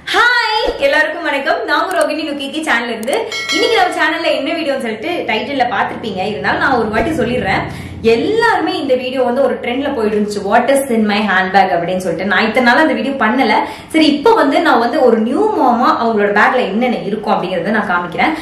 Hi எல்லாருக்கும் வணக்கம் நாங்க ரோகிணி நுக்கிக்கு சேனல்ல இருந்து இன்னைக்கு நம்ம சேனல்ல என்ன வீடியோன்னு சொல்லிட்டு டைட்டில்ல பாத்திருப்பீங்க இருந்தாலும் நான் ஒரு வாட்டி சொல்லிடுறேன் எல்லாருமே இந்த வீடியோ வந்து ஒரு ட்ரெண்ட்ல போயிட்டு இருந்துச்சு what is in my handbag அப்படின்னு சொல்லிட்டு நான் இத்தனை நாள் அந்த வீடியோ பண்ணல சரி இப்போ வந்து நான் வந்து ஒரு நியூ மாமா அவங்களோட பேக்ல என்னென்ன இருக்கும் அப்படிங்கறத நான் காமிக்கிறேன்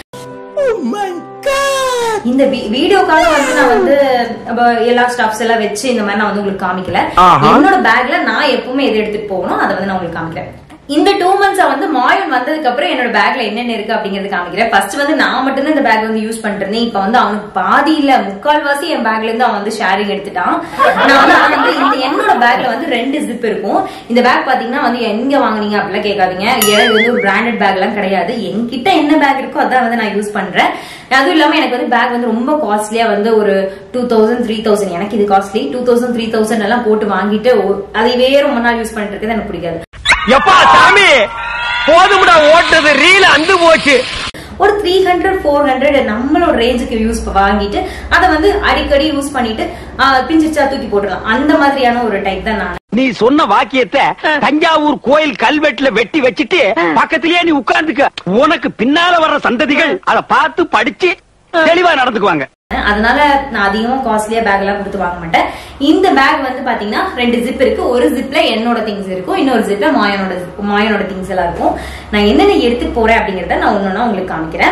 இந்த வீடியோக்காக வந்து நான் வந்து அப்ப எல்லா ஸ்டாப்ஸ் எல்லாம் வச்சு இந்த மாதிரி நான் வந்து உங்களுக்கு காமிக்கல என்னோட பேக்ல நான் எப்பவுமே எது எடுத்துட்டு போகணும் அதை வந்து நான் உங்களுக்கு காமிக்கிறேன் இந்த டூ மந்த்ஸா வந்து மாயன் வந்ததுக்கு அப்புறம் என்னோட பேக்ல என்னென்ன இருக்கு அப்படிங்கறது காமிக்கிறேன் ஃபர்ஸ்ட் வந்து நான் மட்டும்தான் இந்த பேக் வந்து யூஸ் பண்ணிருந்தேன் இப்ப வந்து அவனுக்கு பாதி இல்ல முக்கால்வாசி என் பேக்ல இருந்து அவன் வந்து ஷேரிங் எடுத்துட்டான் நான் வந்து ஆனா வந்து இந்த என்னோட பேக்ல வந்து ரெண்டு ஜிப் இருக்கும் இந்த பேக் பாத்தீங்கன்னா வந்து எங்க வாங்குனீங்க அப்படிலாம் கேட்காதீங்க ஏன்னா இது வந்து ஒரு பிராண்டட் பேக் எல்லாம் கிடையாது என்கிட்ட என்ன பேக் இருக்கோ அதான் வந்து நான் யூஸ் பண்றேன் அதுவும் இல்லாம எனக்கு வந்து பேக் வந்து ரொம்ப காஸ்ட்லியா வந்து ஒரு டூ தௌசண்ட் த்ரீ தௌசண்ட் எனக்கு இது costly two thousand three thousand எல்லாம் போட்டு வாங்கிட்டு ஒ- அதைவே ரொம்ப நாள் யூஸ் பண்ணிட்டு இருக்கிறது எனக்கு பிடிக்காது எப்பா சாமி போதும்டா ஓட்டது ரீல் அந்து போச்சு ஒரு த்ரீ ஹண்ட்ரட் ஃபோர் ஹண்ட்ரட் நம்மளோட ரேஞ்சுக்கு யூஸ் வாங்கிட்டு அதை வந்து அடிக்கடி யூஸ் பண்ணிட்டு ஆஹ், பிஞ்சிச்சா தூக்கி போட்டுடலாம் அந்த மாதிரியான ஒரு டைப் தான் நான் நீ சொன்ன வாக்கியத்தை தஞ்சாவூர் கோயில் கல்வெட்டுல வெட்டி வச்சிட்டு பக்கத்திலேயே நீ உட்கார்ந்துக்க உனக்கு பின்னால வர்ற சந்ததிகள் அத பார்த்து படிச்சு தெளிவா நடந்துக்குவாங்க அதனால நான் அதிகமா காஸ்ட்லியா பேக் எல்லாம் கொடுத்து வாங்க மாட்டேன் இந்த பேக் வந்து பாத்தீங்கன்னா ரெண்டு ஜிப் இருக்கு ஒரு ஜிப்ல என்னோட திங்ஸ் இருக்கும் இன்னொரு ஜிப்ல மாயனோட மாயனோட திங்ஸ் எல்லாம் இருக்கும் நான் என்னென்ன எடுத்து போறேன் அப்படிங்கறத நான் ஒன்னொன்னா உங்களுக்கு காமிக்கிறேன்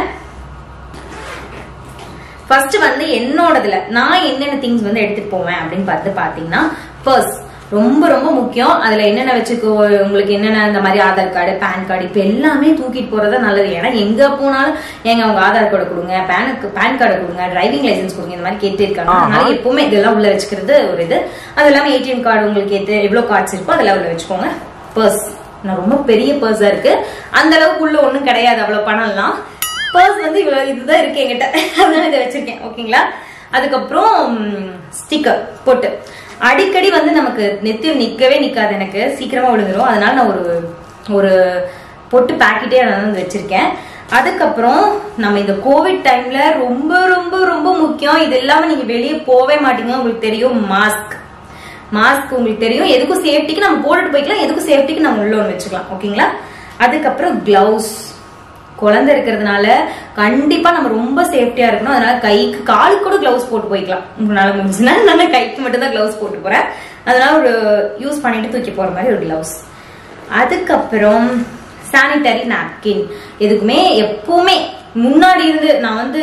ஃபர்ஸ்ட் வந்து என்னோடதுல நான் என்னென்ன திங்ஸ் வந்து எடுத்துட்டு போவேன் அப்படின்னு பார்த்து பாத்தீங்கன்னா பர்ஸ் ரொம்ப ரொம்ப முக்கியம் அதுல என்னென்ன வச்சுக்கோ உங்களுக்கு என்னென்ன இந்த மாதிரி ஆதார் கார்டு பேன் கார்டு இப்ப எல்லாமே தூக்கிட்டு போறது நல்லது ஏன்னா எங்க போனாலும் ஏங்க உங்க ஆதார் கார்டு கொடுங்க பேன் பேன் கார்டு கொடுங்க டிரைவிங் லைசென்ஸ் கொடுங்க இந்த மாதிரி கேட்டு இருக்காங்க அதனால எப்பவுமே இதெல்லாம் உள்ள வச்சுக்கிறது ஒரு இது அது இல்லாம ஏடிஎம் கார்டு உங்களுக்கு எது எவ்வளவு கார்ட்ஸ் இருக்கோ அதெல்லாம் உள்ள வச்சுக்கோங்க பர்ஸ் நான் ரொம்ப பெரிய பர்ஸா இருக்கு அந்த அளவுக்கு உள்ள ஒண்ணும் கிடையாது அவ்வளவு பணம்லாம் பர்ஸ் வந்து இவ்வளவு இதுதான் இருக்கு என்கிட்ட அதனால இதை வச்சிருக்கேன் ஓகேங்களா அதுக்கப்புறம் ஸ்டிக்கர் பொட்டு அடிக்கடி வந்து நமக்கு நெத்தியில் நிக்கவே நிக்காது எனக்கு சீக்கிரமா விழுந்துரும் அதனால நான் ஒரு ஒரு பொட்டு பாக்கெட்டே நான் வந்து வச்சிருக்கேன் அதுக்கப்புறம் நம்ம இந்த கோவிட் டைம்ல ரொம்ப ரொம்ப ரொம்ப முக்கியம் இது இல்லாம நீங்க வெளியே போவே மாட்டீங்க உங்களுக்கு தெரியும் மாஸ்க் மாஸ்க் உங்களுக்கு தெரியும் எதுக்கும் சேஃப்டிக்கு நம்ம போட்டுட்டு போய்க்கலாம் எதுக்கும் சேஃப்டிக்கு நம்ம உள்ள ஒன்று வச்சுக்கலாம் ஓகேங்களா அதுக்கப்புறம் கிளவுஸ் குழந்தை இருக்கிறதுனால கண்டிப்பா நம்ம ரொம்ப சேஃப்டியா இருக்கணும் அதனால கைக்கு காலுக்கு கூட கிளவுஸ் போட்டு போய்க்கலாம் உங்களால முடிஞ்சுன்னா நான் கைக்கு மட்டும் தான் கிளவுஸ் போட்டு போறேன் அதனால ஒரு யூஸ் பண்ணிட்டு தூக்கி போற மாதிரி ஒரு கிளவுஸ் அதுக்கப்புறம் சானிட்டரி நாப்கின் எதுக்குமே எப்பவுமே முன்னாடி இருந்து நான் வந்து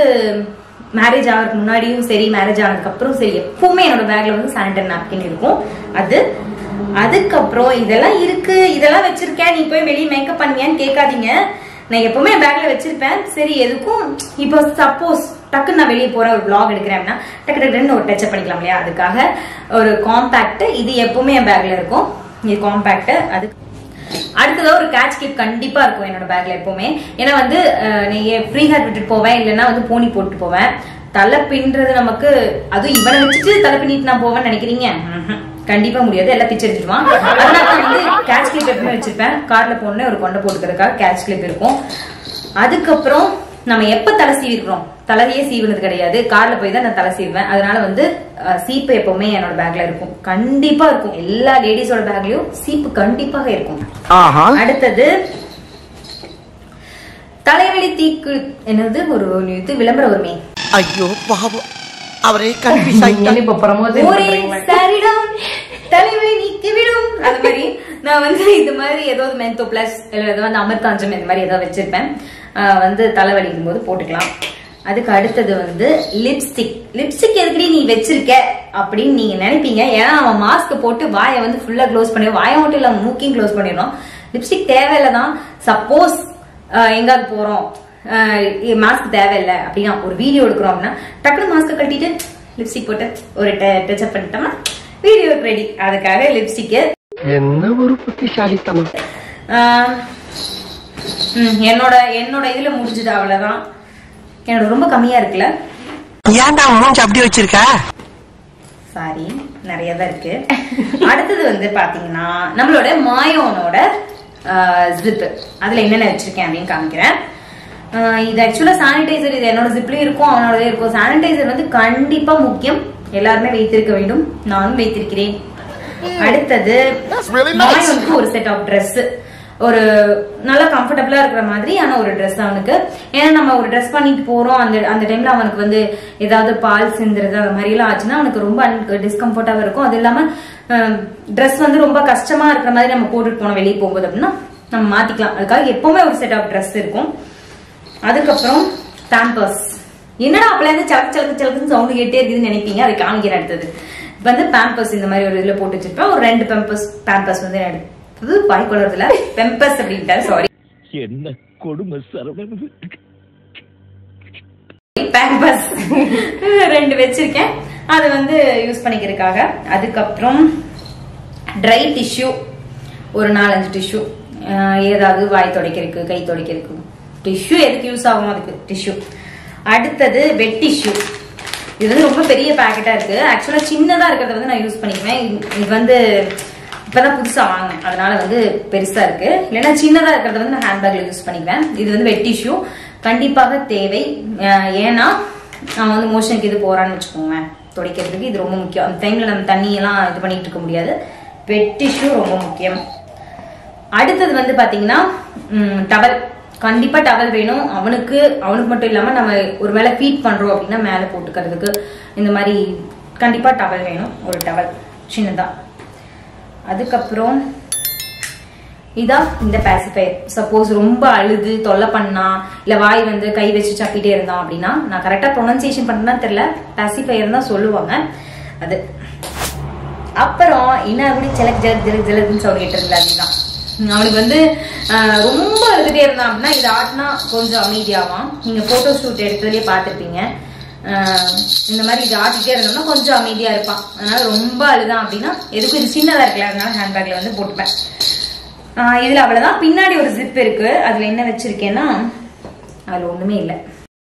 மேரேஜ் ஆகிறதுக்கு முன்னாடியும் சரி மேரேஜ் ஆனதுக்கு அப்புறம் சரி எப்பவுமே என்னோட பேக்ல வந்து சானிட்டரி நாப்கின் இருக்கும் அது அதுக்கப்புறம் இதெல்லாம் இருக்கு இதெல்லாம் வச்சிருக்கேன் நீ போய் வெளியே மேக்கப் பண்ணியான்னு கேட்காதீங்க நான் எப்பவுமே பேக்ல வச்சிருப்பேன் சரி எதுக்கும் இப்போ சப்போஸ் டக்குன்னு நான் வெளியே போற ஒரு vlog எடுக்கிறேன் அப்படின்னா டக்கு டக்குன்னு ஒரு டச்சப் பண்ணிக்கலாம் இல்லையா அதுக்காக ஒரு காம்பேக்ட் இது எப்பவுமே என் பேக்ல இருக்கும் இது காம்பேக்ட் அது அடுத்ததா ஒரு கேட்ச் கிளிப் கண்டிப்பா இருக்கும் என்னோட பேக்ல எப்பவுமே ஏன்னா வந்து அஹ், நீ ஃப்ரீ ஹேர் விட்டுட்டு போவேன் இல்லைன்னா வந்து போனி போட்டு போவேன் தலை பின்றது நமக்கு அதுவும் இவனை வச்சுட்டு தலை பின்னிட்டு நான் போவேன்னு நினைக்கிறீங்க ம்ஹும். கண்டிப்பா முடியாது எல்லாம் பிச்சை எடுத்துருவான் அதனால நான் வந்து கேட்ச் கிளிப் எப்பவுமே வச்சிருப்பேன் கார்ல போனே ஒரு கொண்டை போட்டுக்கிறதுக்காக கேட்ச் கிளிப் இருக்கும் அதுக்கப்புறம் நம்ம எப்ப தலை சீவிருக்கிறோம் தலையே சீவுனது கிடையாது கார்ல போய் தான் நான் தலை சீவுவேன் அதனால வந்து அஹ், சீப்பு எப்பவுமே என்னோட பேக்ல இருக்கும் கண்டிப்பா இருக்கும் எல்லா லேடிஸோட பேக்லயும் சீப்பு கண்டிப்பாக இருக்கும் ஆஹா அடுத்தது தலைவலி தீக்கு என்னது ஒரு இது விளம்பரம் வருமே ஐயோ பாவம் அவரே கன்ஃபியூஸ் ஆயிட்டார் ஒரே சரிடம் தலைவலி நீக்கி விடும் அந்த மாதிரி நான் வந்து இது மாதிரி ஏதாவது மென்தோ பிளஸ் இல்ல ஏதாவது வந்து அமிர்தாஞ்சம் இந்த மாதிரி ஏதாவது வச்சிருப்பேன் ஆஹ் வந்து தலைவலிக்கும் போது போட்டுக்கலாம் அதுக்கு அடுத்தது வந்து லிப்ஸ்டிக் லிப்ஸ்டிக் எதுக்கடி நீ வச்சிருக்க அப்படின்னு நீங்க நினைப்பீங்க ஏன்னா அவன் மாஸ்க் போட்டு வாயை வந்து ஃபுல்லா க்ளோஸ் பண்ணி வாயை மட்டும் இல்ல மூக்கையும் க்ளோஸ் பண்ணிடணும் லிப்ஸ்டிக் தேவையில்லை தான் சப்போஸ் எங்காவது போறோம் மாஸ்க் தேவையில்லை அப்படின்னா ஒரு வீடியோ எடுக்கிறோம் அப்படின்னா டக்குனு மாஸ்க் கட்டிட்டு லிப்ஸ்டிக் போட்டு ஒரு டச்சப் பண்ணிட்டோம்னா வீடியோ ரெடி அதுக்காக லிப்ஸ்டிக்கு என்ன ஒரு புத்திசாலித்தனம் என்னோட என்னோட இதுல முடிஞ்சது அவ்வளவுதான் என்னோட ரொம்ப கம்மியா இருக்குல்ல ஏன்டா மூஞ்சி அப்படி வச்சிருக்க சாரி நிறைய தான் இருக்கு அடுத்தது வந்து பாத்தீங்கன்னா நம்மளோட மாயோனோட ஜிப் அதுல என்னென்ன வச்சிருக்கேன் அப்படின்னு காமிக்கிறேன் ஆஹ் இது ஆக்சுவலா சானிடைசர் இது என்னோட ஜிப்லயும் இருக்கும் அவனோடதே இருக்கும் சானிடைசர் வந்து கண்டிப்பா முக்கியம் எல்லாருமே வைத்திருக்க வேண்டும் நானும் வைத்திருக்கிறேன் அடுத்தது மாயோனுக்கு ஒரு செட் ஆஃப் Dress ஒரு நல்லா கம்ஃபர்டபுளா இருக்கிற மாதிரியான ஒரு Dress அவனுக்கு ஏன்னா நம்ம ஒரு Dress பண்ணிட்டு போறோம் அந்த அந்த டைம்ல அவனுக்கு வந்து ஏதாவது பால் சிந்துறது அந்த மாதிரி எல்லாம் ஆச்சுன்னா அவனுக்கு ரொம்ப டிஸ்கம்ஃபர்டாவும் இருக்கும் அது இல்லாம Dress வந்து ரொம்ப கஷ்டமா இருக்கிற மாதிரி நம்ம போட்டுட்டு போனோம் வெளியே போகும்போது அப்படின்னா நம்ம மாத்திக்கலாம் அதுக்காக எப்பவுமே ஒரு செட் ஆஃப் Dress இருக்கும் அதுக்கப்புறம் பேம்பர்ஸ் என்னடா அப்பல இருந்து சலக்கு சலக்கு சலக்குன்னு சவுண்ட் கேட்டே இருக்குதுன்னு நினைப்பீங்க அதை காமிக்கிறேன் அடுத்தது இப்ப வந்து பேம்பர்ஸ் இந்த மாதிரி ஒரு இதுல போட்டு வச்சிருப்பேன் ஒரு ரெண்டு பேம்பர்ஸ் பேம்பர்ஸ் வந்து நான் எடுத்தது வாய் குளறதுல பெம்பர்ஸ் அப்படின்ட்டாரு சாரி என்ன கொடுமை சரவணன் பேம்பர்ஸ் ரெண்டு வச்சிருக்கேன் அது வந்து யூஸ் பண்ணிக்கிறதுக்காக அதுக்கப்புறம் ட்ரை டிஷ்யூ ஒரு நாலஞ்சு டிஷ்யூ ஏதாவது வாய் துடைக்கிறதுக்கு கை துடைக்கிறதுக்கு டிஷ்யூ எதுக்கு யூஸ் ஆகும் அதுக்கு டிஷ்யூ அடுத்தது வெட் டிஷ்யூ இது வந்து ரொம்ப பெரிய பேக்கெட்டா இருக்கு ஆக்சுவலா சின்னதா இருக்கிறத வந்து நான் யூஸ் பண்ணிக்குவேன் இது- இது வந்து இப்பதான் புதுசா வாங்கினேன் அதனால வந்து பெருசா இருக்கு இல்லைன்னா சின்னதா இருக்கிறத வந்து நான் ஹேண்ட்பேக்ல யூஸ் பண்ணிக்குவேன் இது வந்து வெட் டிஷ்யூ கண்டிப்பாக தேவை அஹ் ஏன்னா நான் வந்து மோஷனுக்கு இது போறான்னு வச்சுக்கோங்களேன் துடைக்கிறதுக்கு இது ரொம்ப முக்கியம் அந்த டைம்ல நம்ம தண்ணி எல்லாம் இது பண்ணிட்டு இருக்க முடியாது வெட் டிஷ்யூ ரொம்ப முக்கியம் அடுத்தது வந்து பாத்தீங்கன்னா டவல் கண்டிப்பா டவல் வேணும் அவனுக்கு அவனுக்கு மட்டும் இல்லாம நம்ம ஒரு வேளை ஃபீட் பண்றோம் அப்படின்னா மேல போட்டுக்கிறதுக்கு இந்த மாதிரி கண்டிப்பா டவல் வேணும் ஒரு டவல் சின்னதா அதுக்கப்புறம் இதா இந்த பாசிஃபயர் சப்போஸ் ரொம்ப அழுது தொல்லை பண்ணா இல்ல வாய் வந்து கை வச்சு சப்பிட்டே இருந்தான் அப்படின்னா நான் கரெக்டா ப்ரொனன்சியேஷன் பண்ணா தெரியல பாசிஃபயர் தான் சொல்லுவாங்க அது அப்புறம் என்ன அப்படி ஜலக் ஜலக் ஜலக் ஜலக்னு சவுண்ட் கேட்டிருந்தா அதுதான் அவனுக்கு வந்து ஆஹ், ரொம்ப அழுதுட்டே இருந்தான் அப்படின்னா இது ஆட்டினா கொஞ்சம் அமைதியாவான் நீங்க போட்டோ ஷூட் எடுத்ததுலயே பார்த்திருப்பீங்க ஆஹ், இந்த மாதிரி இது ஆட்டிட்டே இருந்தோம்னா கொஞ்சம் அமைதியா இருப்பான் அதனால ரொம்ப அழுதான் அப்படின்னா எதுக்கும் இது சின்னதா இருக்குல்ல அதனால ஹேண்ட்பேக்ல வந்து போட்டுப்பேன் ஆஹ், இதுல அவ்வளவுதான் பின்னாடி ஒரு ஜிப் இருக்கு அதுல என்ன வச்சிருக்கேன்னா அதுல ஒண்ணுமே இல்லை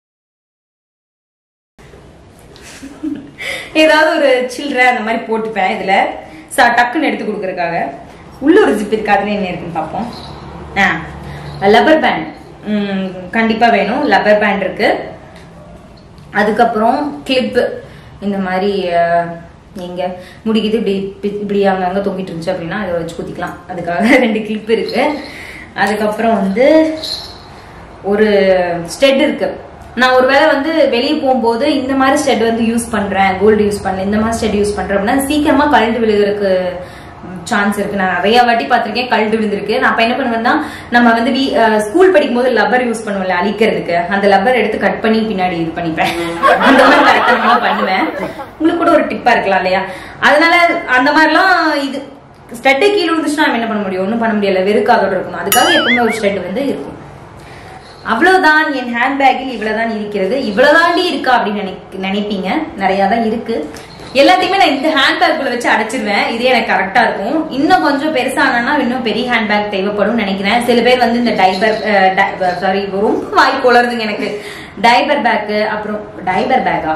ஏதாவது ஒரு சில்லறை அந்த மாதிரி போட்டுப்பேன் இதுல ச- டக்குன்னு எடுத்து கொடுக்கறதுக்காக உள்ள ஒரு ஜிப் இருக்கு அதுல என்ன இருக்குன்னு பார்ப்போம் ஆ லப்பர் பேண்ட் கண்டிப்பா வேணும் லப்பர் பேண்ட் இருக்கு அதுக்கப்புறம் கிளிப் இந்த மாதிரி அஹ், நீங்க முடிக்குது இப்படி இப்படி- இப்படி அங்கங்க தொங்கிட்டு இருந்துச்சு அப்படின்னா அதை வச்சு குத்திக்கலாம் அதுக்காக ரெண்டு கிளிப் இருக்கு அதுக்கப்புறம் வந்து ஒரு ஸ்டெட் இருக்கு நான் ஒருவேளை வந்து வெளியே போகும்போது இந்த மாதிரி ஸ்டெட் வந்து யூஸ் பண்றேன் கோல்டு யூஸ் பண்ணேன் இந்த மாதிரி ஸ்டெட் யூஸ் பண்றேன் அப்படின்னா சீக்கிரமா கழண்டு விழுகிறதுக்கு சான்ஸ் இருக்கு நான் நிறைய வாட்டி பார்த்திருக்கேன் கழண்டு விழுந்திருக்கு நான் அப்ப என்ன பண்ணுவேன்னா நம்ம வந்து ஸ்கூல் படிக்கும் போது லப்பர் யூஸ் பண்ணுவோம்ல அழிக்கிறதுக்கு அந்த லப்பர் எடுத்து கட் பண்ணி பின்னாடி இது பண்ணிப்பேன் அந்த மாதிரி கரெக்டா பண்ணுவேன் உங்களுக்கு கூட ஒரு டிப்பா இருக்கலாம் இல்லையா அதனால அந்த மாதிரிலாம் இது ஸ்டெட்டை கீழே விழுந்துச்சுன்னா நம்ம என்ன பண்ண முடியும் ஒன்றும் பண்ண முடியல வெறுக்காதோட இருக்கணும் அதுக்காக எப்பவுமே ஒரு ஸ்டெட் வந்து இருக்கும் அவ்வளவுதான் என் ஹேண்ட்பேக்கில் இவ்வளவுதான் இருக்கிறது இவ்வளவுதாண்டி இருக்கா அப்படின்னு நினைக்க நினைப்பீங்க நிறைய தான் இருக்கு எல்லாத்தையுமே நான் இந்த ஹேண்ட்பேக்குள்ள வச்சு அடைச்சிருவேன் இதே எனக்கு கரெக்டா இருக்கும் இன்னும் கொஞ்சம் பெருசானா இன்னும் பெரிய ஹேண்ட்பேக் தேவைப்படும் நினைக்கிறேன் சில பேர் வந்து இந்த டைபர் சாரி ரொம்ப வாய் குளருதுங்க எனக்கு டைபர் பேக் அப்புறம் டைபர் பேக்கா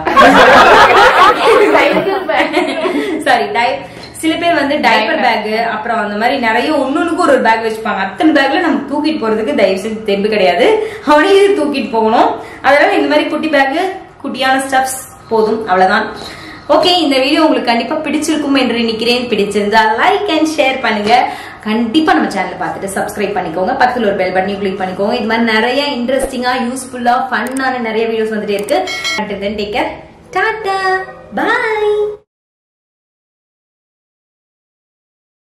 சாரி டை சில பேர் வந்து டைப்பர் பேக் அப்புறம் அந்த மாதிரி நிறைய ஒன்னொன்னுக்கு ஒரு பேக் வச்சுப்பாங்க அத்தனை பேக்ல நம்ம தூக்கிட்டு போறதுக்கு தயவு செஞ்சு தெம்பு கிடையாது அவனையே தூக்கிட்டு போகணும் அதனால இந்த மாதிரி குட்டி பேக் குட்டியான ஸ்டப்ஸ் போதும் அவ்வளவுதான் ஓகே இந்த வீடியோ உங்களுக்கு கண்டிப்பா பிடிச்சிருக்கும் என்று நினைக்கிறேன் பிடிச்சிருந்தா லைக் அண்ட் ஷேர் பண்ணுங்க கண்டிப்பா நம்ம சேனலை பார்த்துட்டு சப்ஸ்கிரைப் பண்ணிக்கோங்க பக்கத்துல ஒரு பெல் பட்டனையும் கிளிக் பண்ணிக்கோங்க இது மாதிரி நிறைய இன்ட்ரெஸ்டிங்கா யூஸ்ஃபுல்லா ஃபன்னான நிறைய வீடியோஸ் வந்துட்டே இருக்கு டேக் கேர் டாடா பாய்